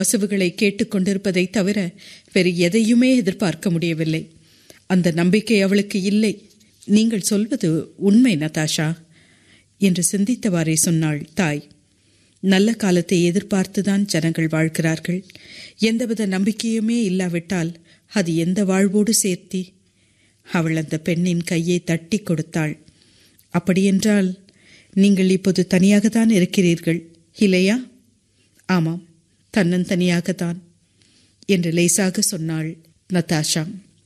வசவுகளை கேட்டுக்கொண்டிருப்பதை தவிர வேறு எதையுமே எதிர்பார்க்க முடியவில்லை அந்த நம்பிக்கை அவளுக்கு இல்லை நீங்கள் சொல்வது உண்மை நதாஷா என்று சிந்தித்தவாறே சொன்னாள் தாய் நல்ல காலத்தை எதிர்பார்த்துதான் ஜனங்கள் வாழ்கிறார்கள் எந்தவித நம்பிக்கையுமே இல்லாவிட்டால் அது எந்த வாழ்வோடு சேர்த்தி அவள் அந்த பெண்ணின் கையை தட்டி கொடுத்தாள் அப்படியென்றால் நீங்கள் இப்போது தனியாகத்தான் இருக்கிறீர்கள் இல்லையா ஆமாம் தன்னந்தனியாகத்தான் என்று லேசாக சொன்னாள் நதாஷா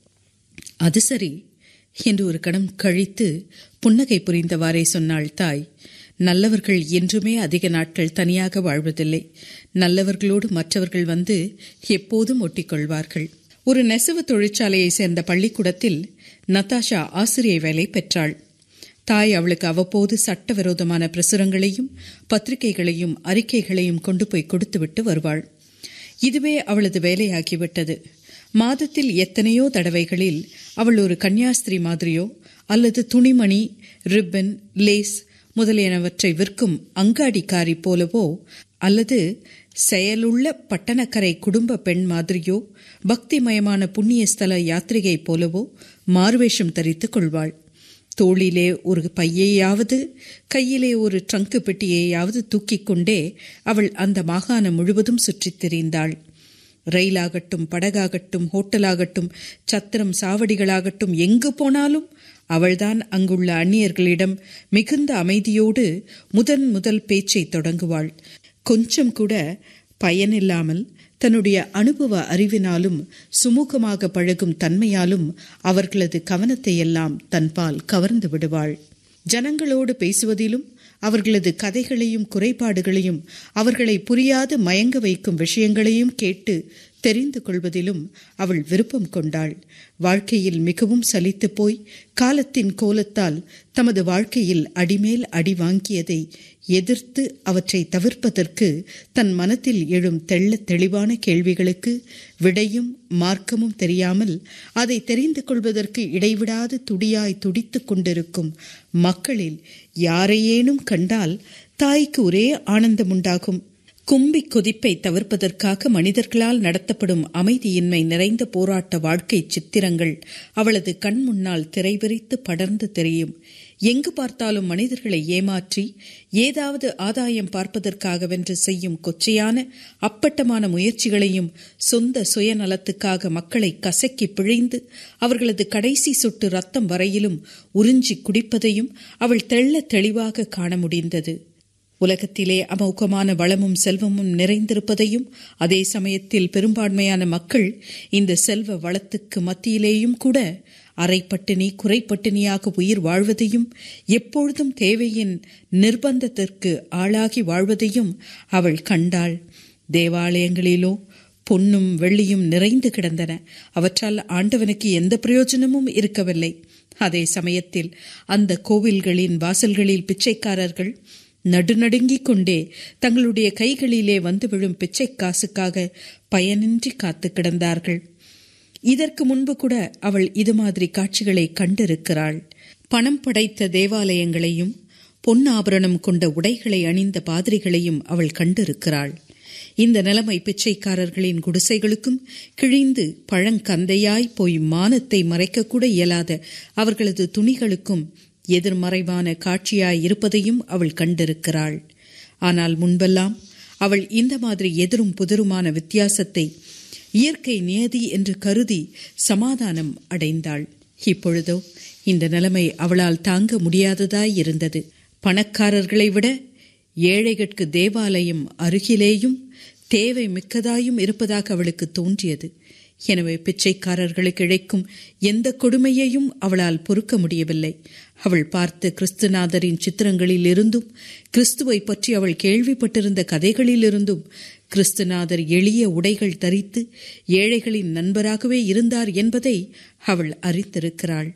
அது சரி என்று ஒரு கணம் கழித்து புன்னகை புரிந்தவாறே சொன்னாள் தாய் நல்லவர்கள் என்றுமே அதிக நாட்கள் தனியாக வாழ்வதில்லை நல்லவர்களோடு மற்றவர்கள் வந்து எப்போதும் ஒட்டிக்கொள்வார்கள் ஒரு நெசவு தொழிற்சாலையை சேர்ந்த பள்ளிக்கூடத்தில் நதாஷா ஆசிரியை வேலை பெற்றாள் தாய் அவளுக்கு அவ்வப்போது சட்டவிரோதமான பிரசுரங்களையும் பத்திரிகைகளையும் அறிக்கைகளையும் கொண்டு போய் கொடுத்துவிட்டு வருவாள் இதுவே அவளது வேலையாகிவிட்டது மாதத்தில் எத்தனையோ தடவைகளில் அவள் ஒரு கன்னியாஸ்திரி மாதிரியோ அல்லது துணிமணி ரிப்பன் லேஸ் முதலியனவற்றை விற்கும் அங்காடிக்காரி போலவோ அல்லது செயலுள்ள பட்டணக்கரை குடும்ப பெண் மாதிரியோ பக்திமயமான புண்ணிய ஸ்தல யாத்திரிகை போலவோ மார்வேஷம் தரித்துக் கொள்வாள் தோளிலே ஒரு பையையாவது கையிலே ஒரு ட்ரங்கு பெட்டியையாவது தூக்கிக் கொண்டே அவள் அந்த மாகாணம் முழுவதும் சுற்றித் திரிந்தாள் ரயிலாகட்டும் படகாகட்டும் ஹோட்டலாகட்டும் சத்திரம் சாவடிகளாகட்டும் எங்கு போனாலும் அவள்தான் அங்குள்ள அந்நியர்களிடம் மிகுந்த அமைதியோடு முதன் முதல் பேச்சை தொடங்குவாள் கொஞ்சம் கூட பயனில்லாமல் தன்னுடைய அனுபவ அறிவினாலும் சுமூகமாக பழகும் தன்மையாலும் அவர்களது கவனத்தை எல்லாம் தன்பால் கவர்ந்து விடுவாள் ஜனங்களோடு பேசுவதிலும் அவர்களது கதைகளையும் குறைபாடுகளையும் அவர்களை புரியாது மயங்க வைக்கும் விஷயங்களையும் கேட்டு தெரிந்து கொள்வதிலும் அவள் விருப்பம் கொண்டாள் வாழ்க்கையில் மிகவும் சலித்து போய் காலத்தின் கோலத்தால் தமது வாழ்க்கையில் அடிமேல் அடி வாங்கியதை எதிர்த்து அவற்றை தவிர்ப்பதற்கு தன் மனத்தில் எழும் தெள்ள தெளிவான கேள்விகளுக்கு விடையும் மார்க்கமும் தெரியாமல் அதை தெரிந்து கொள்வதற்கு இடைவிடாது துடியாய் துடித்துக் கொண்டிருக்கும் மக்களில் யாரையேனும் கண்டால் தாய்க்கு ஒரே ஆனந்தம் உண்டாகும் கும்பி கொதிப்பை தவிர்ப்பதற்காக மனிதர்களால் நடத்தப்படும் அமைதியின்மை நிறைந்த போராட்ட வாழ்க்கை சித்திரங்கள் அவளது கண் முன்னால் திரைவிரித்து படர்ந்து தெரியும் எங்கு பார்த்தாலும் மனிதர்களை ஏமாற்றி ஏதாவது ஆதாயம் பார்ப்பதற்காகவென்று செய்யும் கொச்சையான அப்பட்டமான முயற்சிகளையும் சொந்த சுயநலத்துக்காக மக்களை கசக்கி பிழைந்து அவர்களது கடைசி சொட்டு ரத்தம் வரையிலும் உறிஞ்சி குடிப்பதையும் அவள் தெள்ள தெளிவாக காண முடிந்தது உலகத்திலே அமோகமான வளமும் செல்வமும் நிறைந்திருப்பதையும் அதே சமயத்தில் பெரும்பான்மையான மக்கள் இந்த செல்வ வளத்துக்கு மத்தியிலேயும் கூட அரைப்பட்டினி குறைப்பட்டினியாக உயிர் வாழ்வதையும் எப்பொழுதும் தேவையின் நிர்பந்தத்திற்கு ஆளாகி வாழ்வதையும் அவள் கண்டாள் தேவாலயங்களிலோ பொன்னும் வெள்ளியும் நிறைந்து கிடந்தன அவற்றால் ஆண்டவனுக்கு எந்த பிரயோஜனமும் இருக்கவில்லை அதே சமயத்தில் அந்த கோவில்களின் வாசல்களில் பிச்சைக்காரர்கள் நடுநடுங்கிக் கொண்டே தங்களுடைய கைகளிலே வந்து விழும் பிச்சை காசுக்காக பயனின்றி காத்து கிடந்தார்கள் இதற்கு முன்பு கூட அவள் இது மாதிரி காட்சிகளை கண்டிருக்கிறாள் பணம் படைத்த தேவாலயங்களையும் பொன் ஆபரணம் கொண்ட உடைகளை அணிந்த பாதிரிகளையும் அவள் கண்டிருக்கிறாள் இந்த நிலைமை பிச்சைக்காரர்களின் குடிசைகளுக்கும் கிழிந்து பழங்கந்தையாய் போய் மானத்தை மறைக்கக்கூட இயலாத அவர்களது துணிகளுக்கும் எதிர்மறைவான காட்சியாய் இருப்பதையும் அவள் கண்டிருக்கிறாள் ஆனால் முன்பெல்லாம் அவள் இந்த மாதிரி எதிரும் புதிருமான வித்தியாசத்தை இயற்கை நியதி என்று கருதி சமாதானம் அடைந்தாள் இப்பொழுதோ இந்த நிலைமை அவளால் தாங்க முடியாததாய் இருந்தது பணக்காரர்களை விட ஏழைகட்கு தேவாலயம் அருகிலேயும் தேவை மிக்கதாயும் இருப்பதாக அவளுக்கு தோன்றியது எனவே பிச்சைக்காரர்களுக்கு இழைக்கும் எந்த கொடுமையையும் அவளால் பொறுக்க முடியவில்லை அவள் பார்த்த கிறிஸ்துநாதரின் சித்திரங்களில் இருந்தும் கிறிஸ்துவை பற்றி அவள் கேள்விப்பட்டிருந்த கதைகளிலிருந்தும் கிறிஸ்துநாதர் எளிய உடைகள் தரித்து ஏழைகளின் நண்பராகவே இருந்தார் என்பதை அவள் அறிந்திருக்கிறாள்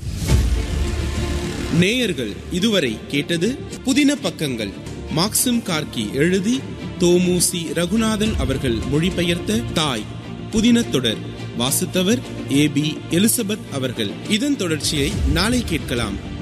நேயர்கள் இதுவரை கேட்டது புதின பக்கங்கள் மாக்சிம் கார்கி எழுதி தோமுசி ரகுநாதன் அவர்கள் மொழிபெயர்த்த தாய் புதின தொடர் வாசித்தவர் ஏ பி எலிசபெத் அவர்கள் இதன் தொடர்ச்சியை நாளை கேட்கலாம்